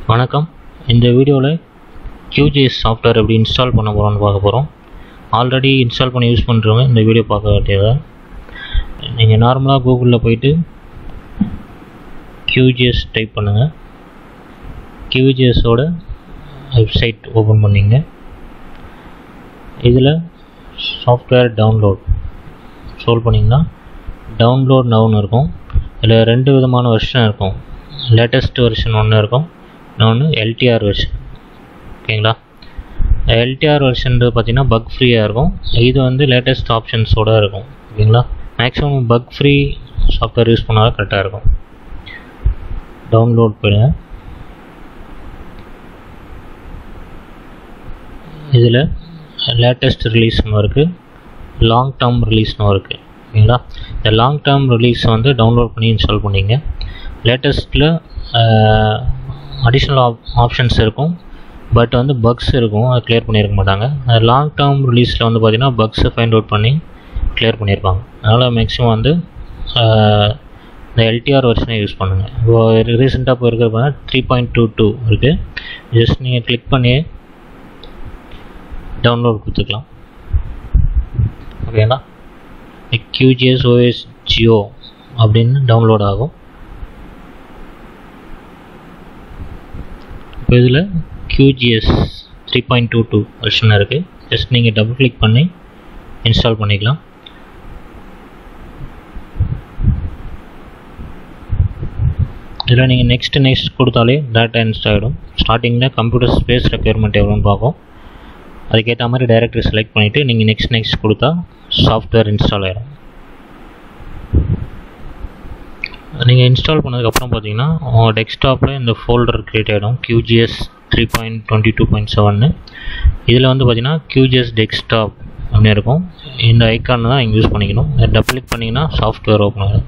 வணக்கம் இந்த வீடியோவில் QGIS சாஃப்ட்வேர் எப்படி இன்ஸ்டால் பண்ண போகிறோம்னு பார்க்க போகிறோம் ஆல்ரெடி இன்ஸ்டால் பண்ணி யூஸ் பண்ணுறவங்க இந்த வீடியோ பார்க்க வேண்டியது நீங்கள் நார்மலாக கூகுளில் போயிட்டு QGIS டைப் பண்ணுங்கள் QGISஓட வெப்சைட் ஓப்பன் பண்ணிங்க இதில் சாஃப்ட்வேர் டவுன்லோட் ஸ்க்ரோல் பண்ணிங்கன்னா டவுன்லோட் நவுன்னு இருக்கும் இதில் ரெண்டு விதமான வெர்ஷன் இருக்கும் லேட்டஸ்ட் வெர்ஷன் ஒன்று இருக்கும் இன்னொன்று எல்டிஆர் வெர்ஷன் ஓகேங்களா எல்டிஆர் வெர்ஷன் பார்த்தீங்கன்னா பக் ஃப்ரீயாக இருக்கும் இது வந்து லேட்டஸ்ட் ஆப்ஷன்ஸோடு இருக்கும் ஓகேங்களா maximum bug free software use பண்ணால் கரெக்டாக இருக்கும் டவுன்லோட் போயிடுங்க இதில் லேட்டஸ்ட் ரிலீஸ்னு இருக்குது லாங் டேர்ம் ரிலீஸ்னு இருக்குது ஓகேங்களா இந்த லாங் டேர்ம் ரிலீஸ் வந்து டவுன்லோட் பண்ணி இன்ஸ்டால் பண்ணிங்க லேட்டஸ்ட்டில் அடிஷ்னல் ஆப் ஆப்ஷன்ஸ் இருக்கும் பட் வந்து பக்ஸ் இருக்கும் அதை கிளியர் பண்ணியிருக்க மாட்டாங்க லாங் டேர்ம் ரிலீஸில் வந்து பார்த்திங்கன்னா பக்ஸை ஃபைண்ட் அவுட் பண்ணி கிளியர் பண்ணியிருப்பாங்க அதனால் மேக்ஸிமம் வந்து இந்த எல்டிஆர் வெர்ஷனை யூஸ் பண்ணுங்கள் இப்போ ரீசெண்டாக இப்போ இருக்கிற பார்த்தா த்ரீ பாயிண்ட் டூ டூ இருக்குது ஜஸ்ட் நீங்கள் கிளிக் பண்ணி டவுன்லோட் கொடுத்துக்கலாம் ஓகேங்களா QGIS OS ஜியோ அப்படின்னு டவுன்லோட் ஆகும் இப்போ இதில் QGIS three point two two version இருக்குது ஜஸ்ட் நீங்கள் டபுள் கிளிக் பண்ணி இன்ஸ்டால் பண்ணிக்கலாம் இதில் நீங்கள் நெக்ஸ்ட் நெக்ஸ்ட் கொடுத்தாலே டேட்டா இன்ஸ்டால் ஆகிடும் ஸ்டார்டிங்கில் கம்ப்யூட்டர் ஸ்பேஸ் ரெக்குயர்மெண்ட் எவ்வளோன்னு பார்க்கும் அதுக்கேற்ற மாதிரி டைரக்டரி செலக்ட் பண்ணிவிட்டு நீங்கள் நெக்ஸ்ட் நெக்ஸ்ட் கொடுத்தா சாஃப்ட்வேர் இன்ஸ்டால் ஆகிடும் நீங்கள் இன்ஸ்டால் பண்ணதுக்கப்புறம் பார்த்தீங்கன்னா உங்கள் டெஸ்க்டாப்பில் இந்த ஃபோல்டர் க்ரியேட் ஆகிடும் QGIS three point twenty two point செவன்னு இதில் வந்து பார்த்தீங்கன்னா QGIS டெஸ்க்டாப் அப்படின்னு இருக்கும் இந்த ஐக்கான் தான் நீங்கள் யூஸ் பண்ணிக்கணும் டபுள் கிளிக் பண்ணிங்கன்னா சாஃப்ட்வேர் ஓப்பன் ஆகிடும்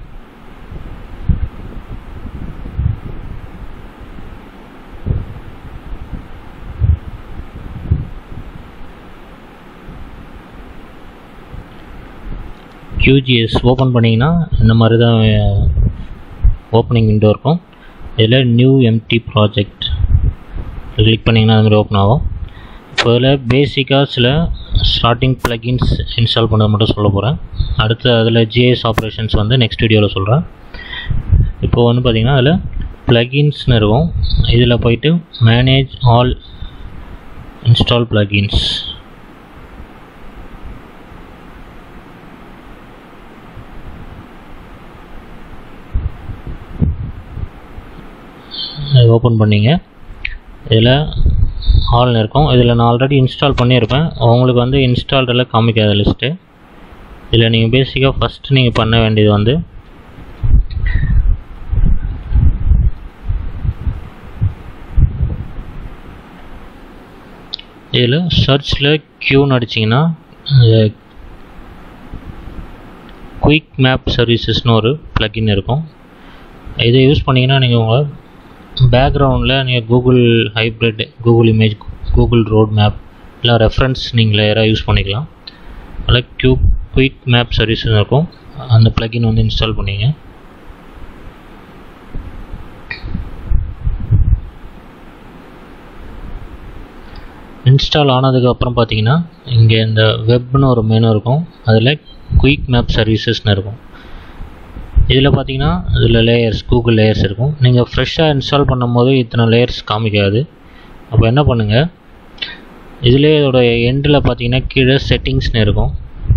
QGIS ஓப்பன் பண்ணிங்கன்னா இந்த மாதிரி தான் ஓப்பனிங் விண்டோ இருக்கும் இதில் நியூ எம்டி ப்ராஜெக்ட் கிளிக் பண்ணிங்கன்னா அது மாதிரி ஓப்பன் ஆகும் இப்போ இதில் பேசிக்காக சில ஸ்டார்டிங் ப்ளகின்ஸ் இன்ஸ்டால் பண்ணது மட்டும் சொல்ல போகிறேன் அடுத்து அதில் ஜிஎஸ் ஆப்ரேஷன்ஸ் வந்து நெக்ஸ்ட் வீடியோவில் சொல்கிறேன் இப்போ வந்து பார்த்திங்கன்னா அதில் ப்ளகின்ஸ்னு இருக்கும் இதில் போயிட்டு manage all install plugins open பண்ணிங்க இதில் ஆல்னு இருக்கும் இதில் நான் ஆல்ரெடி இன்ஸ்டால் பண்ணியிருப்பேன் உங்களுக்கு வந்து இன்ஸ்டால்டில் காமிக்காத லிஸ்ட்டு இதில் நீங்கள் பேசிக்காக ஃபஸ்ட்டு நீங்கள் பண்ண வேண்டியது வந்து இதில் சர்ச்சில் க்யூன்னு அடிச்சிங்கன்னா குயிக் மேப் சர்வீசஸ்னு ஒரு ப்ளக்கின் இருக்கும் இதை யூஸ் பண்ணிங்கன்னா நீங்கள் உங்கள் பேக்ரவுண்டில் நீங்கள் Google hybrid Google image Google road map இல்லை ரெஃபரன்ஸ் நீங்கள் யாராவது யூஸ் பண்ணிக்கலாம் அதில் க்யூ குயிக் மேப் சர்வீஸ் இருக்கும் அந்த ப்ளகின் வந்து இன்ஸ்டால் பண்ணிங்க இன்ஸ்டால் ஆனதுக்கப்புறம் பார்த்தீங்கன்னா இங்கே இந்த வெப்னு ஒரு மெனு இருக்கும் அதில் குயிக் மேப் சர்வீசஸ்னு இருக்கும் இதில் பார்த்தீங்கன்னா இதில் லேயர்ஸ் கூகுள் லேயர்ஸ் இருக்கும் நீங்கள் ஃப்ரெஷ்ஷாக இன்ஸ்டால் பண்ணும்போது இத்தனை லேயர்ஸ் காமிக்காது அப்போ என்ன பண்ணுங்கள் இதிலே இதோட எண்டில் பார்த்தீங்கன்னா கீழே செட்டிங்ஸ்னு இருக்கும்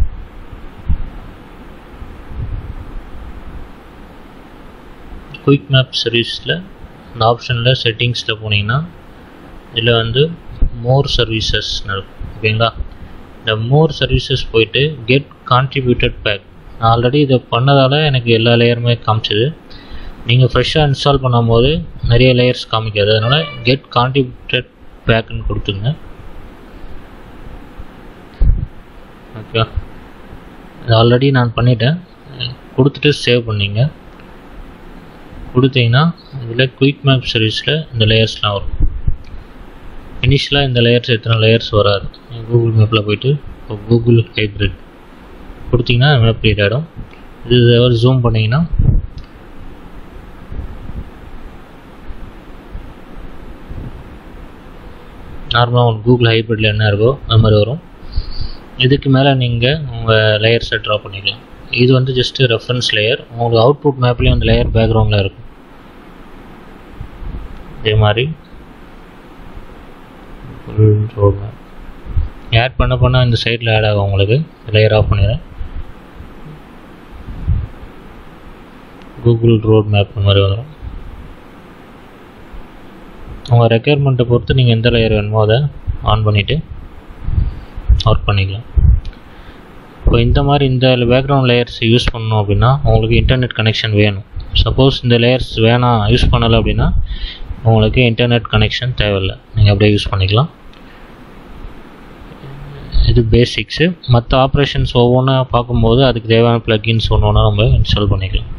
குயிக் மேப் சர்வீஸில் இந்த ஆப்ஷனில் செட்டிங்ஸில் போனீங்கன்னா இதில் வந்து மோர் சர்வீசஸ்னு இருக்கும் ஓகேங்களா இந்த மோர் சர்வீசஸ் போயிட்டு கெட் கான்ட்ரிபியூட்டட் பேக் நான் ஆல்ரெடி இதை பண்ணதால் எனக்கு எல்லா லேயருமே காமிச்சிது நீங்கள் ஃப்ரெஷ்ஷாக இன்ஸ்டால் பண்ணும்போது நிறைய லேயர்ஸ் காமிக்காது அதனால் கெட் கான்ட்ரிபியூட்டட் பேக்குன்னு கொடுத்துங்க ஓகே இது ஆல்ரெடி நான் பண்ணிட்டேன் கொடுத்துட்டு சேவ் பண்ணிங்க கொடுத்தீங்கன்னா இதில் குயிக் மேப் சர்வீஸில் இந்த லேயர்ஸ்லாம் வரும் இனிஷியலாக இந்த லேயர்ஸ் எத்தனை லேயர்ஸ் வராது கூகுள் மேப்பில் போயிட்டு இப்போ கூகுள் ஹைப்ரிட் கொடுத்தீங்கன்னா மேப் க்ரியேட் ஆகிடும் இது ஒரு ஜூம் பண்ணிங்கன்னா நார்மலாக உங்களுக்கு கூகுள் ஹைப்ரிட்டில் என்ன இருக்கோ அது மாதிரி வரும் இதுக்கு மேலே நீங்கள் உங்கள் லேயர்ஸை ட்ரா பண்ணிக்கலாம் இது வந்து ஜஸ்ட்டு ரெஃபரன்ஸ் லேயர் உங்களுக்கு அவுட்புட் மேப்லேயும் அந்த லேயர் பேக்ரவுண்டில் இருக்கும் இதே மாதிரி ரோட் மேப் ஆட் பண்ண பண்ண இந்த சைடில் ஆட் ஆகும் உங்களுக்கு லேயர் ஆஃப் பண்ணிடுறேன் கூகுள் ரோட் மேப் மாதிரி வந்துடும் உங்கள் ரெக்யர்மெண்ட்டை பொறுத்து நீங்கள் எந்த லேயர் வேணுமோ அதை ஆன் பண்ணிவிட்டு ஒர்க் பண்ணிக்கலாம் இப்போ இந்த மாதிரி இந்த பேக்ரவுண்ட் லேயர்ஸ் யூஸ் பண்ணணும் அப்படின்னா உங்களுக்கு இன்டர்நெட் கனெக்ஷன் வேணும் சப்போஸ் இந்த லேயர்ஸ் வேணாம் யூஸ் பண்ணலை அப்படின்னா உங்களுக்கு இன்டர்நெட் கனெக்ஷன் தேவையில்லை நீங்கள் அப்படியே யூஸ் பண்ணிக்கலாம் இது பேசிக்ஸு மற்ற ஆப்ரேஷன்ஸ் ஒவ்வொன்றா பார்க்கும்போது அதுக்கு தேவையான ப்ளக்கின்ஸ் ஒன்று ஒன்றா நம்ம இன்ஸ்டால் பண்ணிக்கலாம்